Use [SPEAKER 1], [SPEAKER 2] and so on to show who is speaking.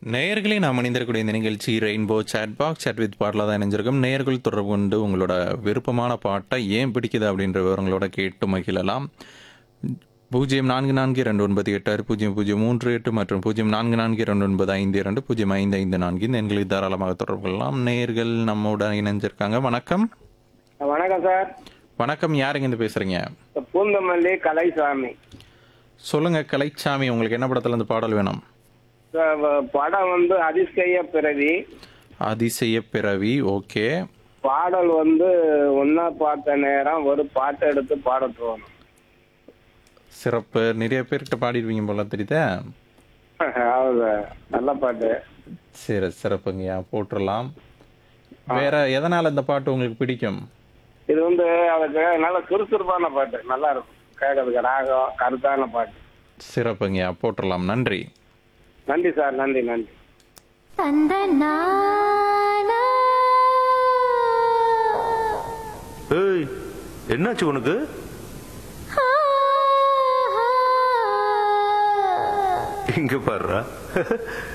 [SPEAKER 1] நேயர்களே நாம் இணைந்திருக்கக்கூடிய இந்த நிகழ்ச்சி rainbow chat box chat with பாட்டில் தான் இணைஞ்சிருக்கும் நேயர்கள் தொடர்பு கொண்டு உங்களோட விருப்பமான பாட்டை ஏன் பிடிக்குது அப்படின்ற விவரங்களோட கேட்டு மகிழலாம் பூஜ்ஜியம் நான்கு நான்கு இரண்டு ஒன்பது எட்டு ஆறு பூஜ்ஜியம் பூஜ்ஜியம் மூன்று எட்டு மற்றும் பூஜ்ஜியம் நான்கு நான்கு இரண்டு ஒன்பது ஐந்து இரண்டு பூஜ்ஜியம் ஐந்து ஐந்து நான்கு இந்த எண்களை தாராளமாக தொடர்பு கொள்ளலாம் நேயர்கள் நம்மோட இணைஞ்சிருக்காங்க வணக்கம்
[SPEAKER 2] வணக்கம் சார்
[SPEAKER 1] வணக்கம் யாருங்க இருந்து பேசுறீங்க
[SPEAKER 2] பூந்தமல்லி கலைசாமி
[SPEAKER 1] சொல்லுங்க கலைச்சாமி உங்களுக்கு என்ன படத்துல இருந்து பாடல் வேணும்
[SPEAKER 2] சார், வ- படம் வந்து அதிசய பிறவி
[SPEAKER 1] அதிசய பிறவி ஓகே
[SPEAKER 2] பாடல் வந்து ஒன்னா பார்த்த நேரம் ஒரு பாட்டு எடுத்து பாட தோணும்
[SPEAKER 1] சிறப்பு நிறைய பேர்கிட்ட பாடிடுவீங்க போல தெரியுதா
[SPEAKER 2] ஹவுது நல்ல பாட்டு
[SPEAKER 1] சரி சிறப்புங்கய்யா போட்டுடலாம் வேற எதனால இந்த பாட்டு உங்களுக்கு பிடிக்கும்
[SPEAKER 2] இது வந்து அதுக்கு நல்ல சுறுசுறுப்பான பாட்டு நல்லா இருக்கும் கேட்கறதுக்கு ராகம் கருத்தான பாட்டு
[SPEAKER 1] சிறப்புங்கய்யா போட்டுடலாம் நன்றி
[SPEAKER 2] நன்றி சார் நன்றி நன்றி
[SPEAKER 3] தந்த நானா
[SPEAKER 4] ஏய் என்னாச்சு உனக்கு
[SPEAKER 3] ஆ, ஆ.
[SPEAKER 4] இங்க பாருடா